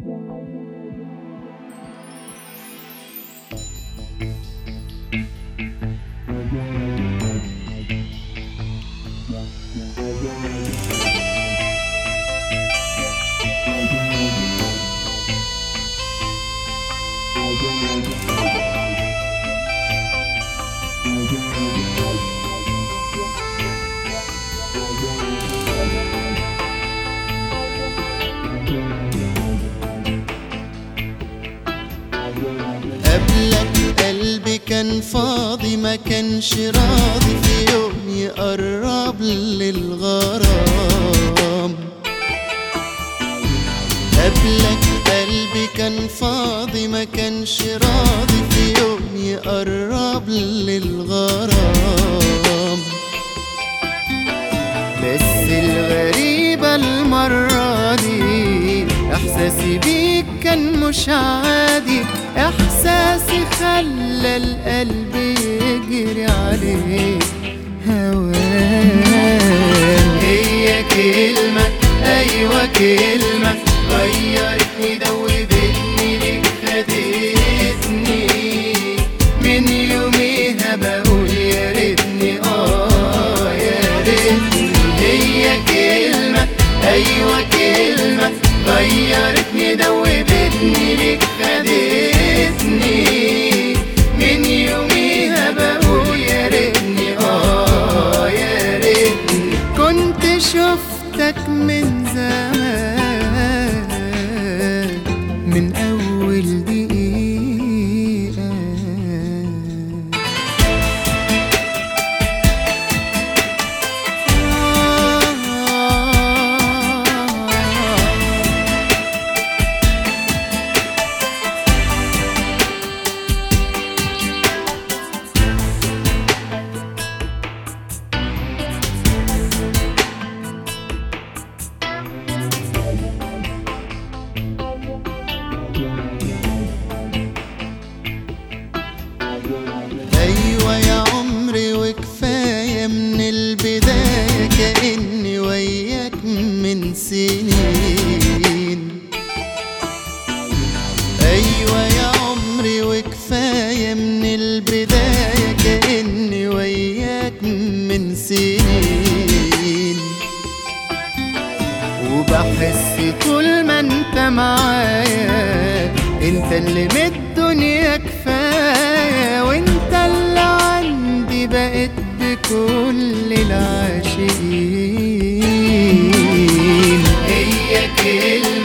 قبلك قلبي كان فاضي ما كانش راضي في يوم يقرب للغرام قبلك قلبي كان فاضي ما كانش راضي في يوم يقرب للغرام بس الغريبة المرة دي إحساسي بيك كان مش عادي إحساسي خلى القلب يجري عليك هوام هي كلمة أيوة كلمة غيرتني دوبتني ليك خدتني من يوميها بقول يا ريتني آه يا ريتني هي كلمة أيوة كلمة غيرتني دوبتني ليك خدتني من يوميها بقول يا ريتني آه يا ريتني كنت شفتك من زمان من أول دقيقة أيوة يا عمري وكفاية من البداية كأني وياك من سنين أيوة يا عمري وكفاية من البداية كأني وياك من سنين وبحس طول ما انت معايا انت اللي من الدنيا كفاية وانت اللي عندي بقيت بكل العاشقين هي كلمة